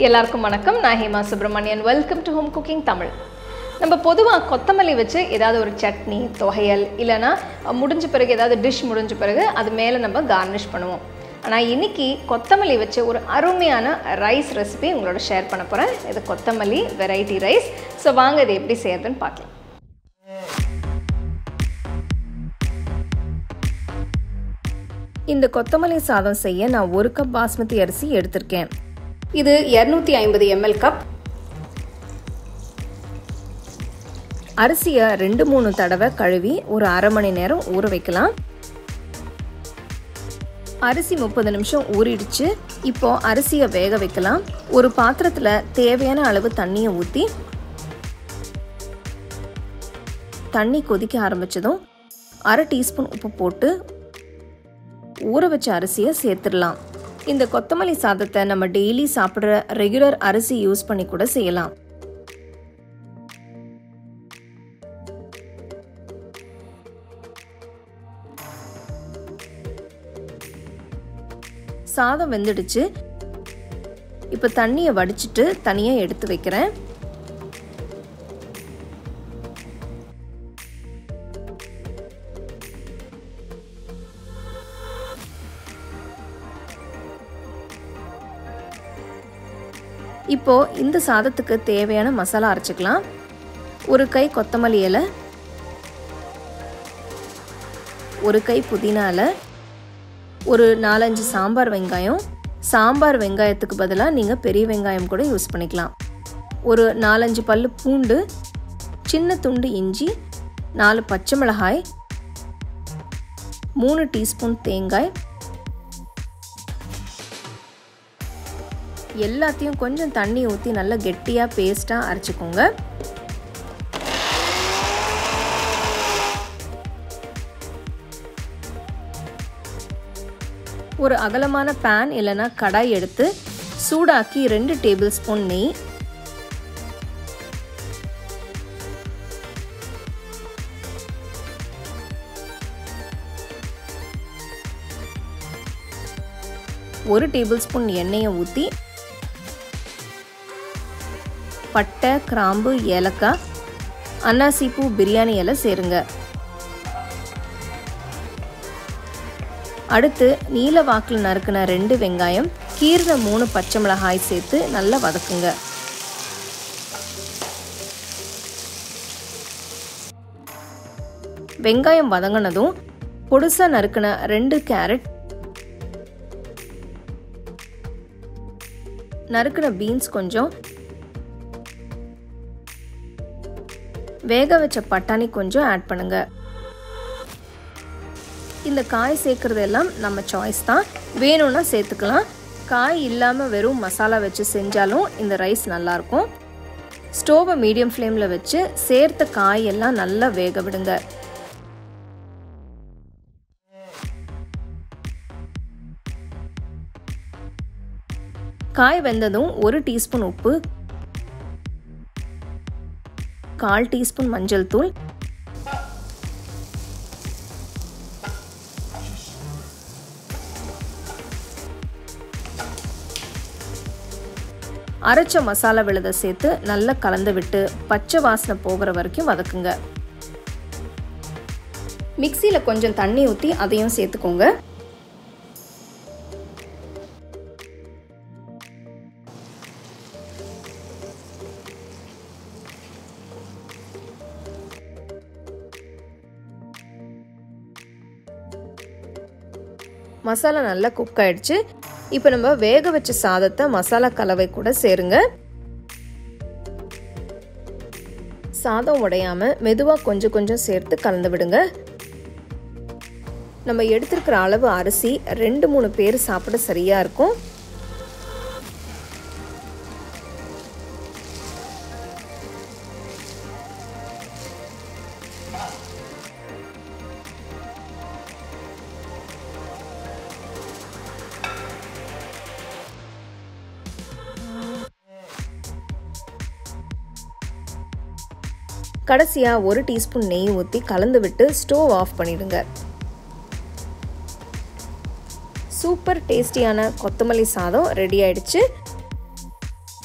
எல்லாருக்கும் வணக்கம் நான் Hema Subramanian welcome to home cooking Tamil நம்ம பொதுவாக கொத்தமல்லி வச்சு ஏதாவது ஒரு சட்னி தொகையல் இல்லைன்னா அஹ், முடிஞ்ச பிறகு ஏதாவது டிஷ் முடிஞ்ச பிறகு அது மேலே நம்ம கார்னிஷ் பண்ணுவோம் ஆனால் இன்னைக்கு கொத்தமல்லி வச்சு ஒரு அருமையான ரைஸ் ரெசிபி உங்களோட ஷேர் பண்ண போகிறேன் இது கொத்தமல்லி வெரைட்டி ரைஸ் ஸோ வாங்க இது எப்படி செய்யறதுன்னு பார்க்கலாம் இந்த கொத்தமல்லி சாதம் செய்ய நான் ஒரு கப் பாஸ்மதி அரிசி எடுத்திருக்கேன் இது இரநூத்தி ஐம்பது எம்எல் கப் அரிசியை ரெண்டு மூணு தடவை கழுவி ஒரு அரை மணி நேரம் ஊற வைக்கலாம் அரிசி முப்பது நிமிஷம் ஊறிடுச்சு இப்போ அரிசியை வேக வைக்கலாம் ஒரு பாத்திரத்தில் தேவையான அளவு தண்ணியை ஊற்றி தண்ணி கொதிக்க ஆரம்பிச்சதும் அரை டீஸ்பூன் உப்பு போட்டு ஊற வச்ச அரிசியை சேர்த்துடலாம் இந்த கொத்தமல்லி சாதத்தை நம்ம டெய்லி சாப்பிட்ற ரெகுலர் அரிசி யூஸ் பண்ணி கூட செய்யலாம் சாதம் வெந்துடுச்சு இப்போ தண்ணியை வடிச்சிட்டு தனியாக எடுத்து வைக்கிறேன் இப்போ இந்த சாதத்துக்கு தேவையான மசாலா அரைச்சிக்கலாம் ஒரு கை கொத்தமல்லி இலை ஒரு கை புதினா இலை ஒரு நாலஞ்சு சாம்பார் வெங்காயம் சாம்பார் வெங்காயத்துக்கு பதிலாக நீங்கள் பெரிய வெங்காயம் கூட யூஸ் பண்ணிக்கலாம் ஒரு நாலஞ்சு பல்லு பூண்டு சின்ன துண்டு இஞ்சி நாலு பச்சை மிளகாய் மூணு டீஸ்பூன் தேங்காய் எல்லாத்தையும் கொஞ்சம் தண்ணி ஊற்றி நல்லா கெட்டியாக பேஸ்ட்டாக அரைச்சிக்கோங்க ஒரு அகலமான பேன் இல்லைன்னா கடாய் எடுத்து சூடாக்கி ரெண்டு டேபிள் ஸ்பூன் நெய் ஒரு டேபிள் ஸ்பூன் எண்ணெயை ஊற்றி பட்டை கிராம்பு ஏலக்காய் அன்னாசிப்பூ பிரியாணி இலை சேருங்க அடுத்து நீல வாக்கில் நறுக்கின ரெண்டு வெங்காயம் கீர்ன மூணு பச்சை மிளகாய் சேர்த்து நல்லா வதக்குங்க வெங்காயம் வதங்கினதும் பொடுசா நறுக்கின ரெண்டு கேரட் நறுக்கின பீன்ஸ் கொஞ்சம் வேக வச்ச பட்டாணி கொஞ்சம் ஆட் பண்ணுங்க இந்த காய் சேர்க்குறதெல்லாம் நம்ம சாய்ஸ் தான் வேணும்னா சேர்த்துக்கலாம் காய் இல்லாமல் வெறும் மசாலா வச்சு செஞ்சாலும் இந்த ரைஸ் நல்லாயிருக்கும் ஸ்டோவை மீடியம் ஃப்ளேமில் வச்சு சேர்த்த காய் எல்லாம் நல்லா வேக விடுங்க காய் வெந்ததும் ஒரு டீஸ்பூன் உப்பு கால் டீஸ்பூன் மஞ்சள் தூள் அரைச்ச மசாலா விழுதை சேர்த்து நல்லா கலந்து விட்டு பச்சை வாசனை போகிற வரைக்கும் வதக்குங்க மிக்சியில் கொஞ்சம் தண்ணி ஊற்றி அதையும் சேர்த்துக்கோங்க மசாலா நல்லா குக் ஆயிடுச்சு இப்போ நம்ம வேக வச்ச சாதத்தை மசாலா கலவை கூட சேருங்க சாதம் உடையாம மெதுவாக கொஞ்சம் கொஞ்சம் சேர்த்து கலந்து விடுங்க நம்ம எடுத்திருக்கிற அளவு அரிசி ரெண்டு மூணு பேர் சாப்பிட சரியா இருக்கும் கடைசியாக ஒரு டீஸ்பூன் நெய் ஊற்றி கலந்து விட்டு ஸ்டோவ் ஆஃப் பண்ணிடுங்க சூப்பர் டேஸ்டியான கொத்தமல்லி சாதம் ரெடி ஆயிடுச்சு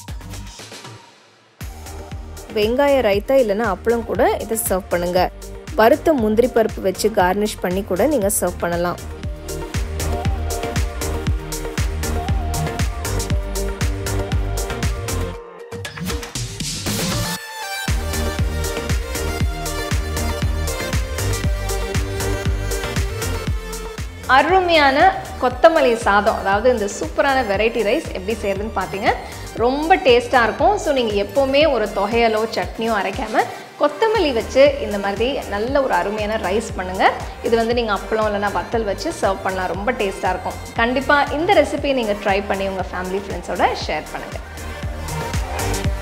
வெங்காய ரைத்தா இல்லைன்னா அப்பளம் கூட இதை சர்வ் பண்ணுங்கள் வறுத்த முந்திரி பருப்பு வச்சு கார்னிஷ் பண்ணி கூட நீங்கள் சர்வ் பண்ணலாம் அருமையான கொத்தமல்லி சாதம் அதாவது இந்த சூப்பரான வெரைட்டி ரைஸ் எப்படி செய்யறதுன்னு பார்த்தீங்க ரொம்ப டேஸ்ட்டாக இருக்கும் ஸோ நீங்கள் எப்போவுமே ஒரு தொகையலோ சட்னியோ அரைக்காமல் கொத்தமல்லி வச்சு இந்த மாதிரி நல்ல ஒரு அருமையான ரைஸ் பண்ணுங்கள் இது வந்து நீங்கள் அப்பளம் இல்லைனா வத்தல் வச்சு சர்வ் பண்ணலாம் ரொம்ப டேஸ்ட்டாக இருக்கும் கண்டிப்பாக இந்த ரெசிபியை நீங்கள் ட்ரை பண்ணி உங்கள் ஃபேமிலி ஃப்ரெண்ட்ஸோட ஷேர் பண்ணுங்கள்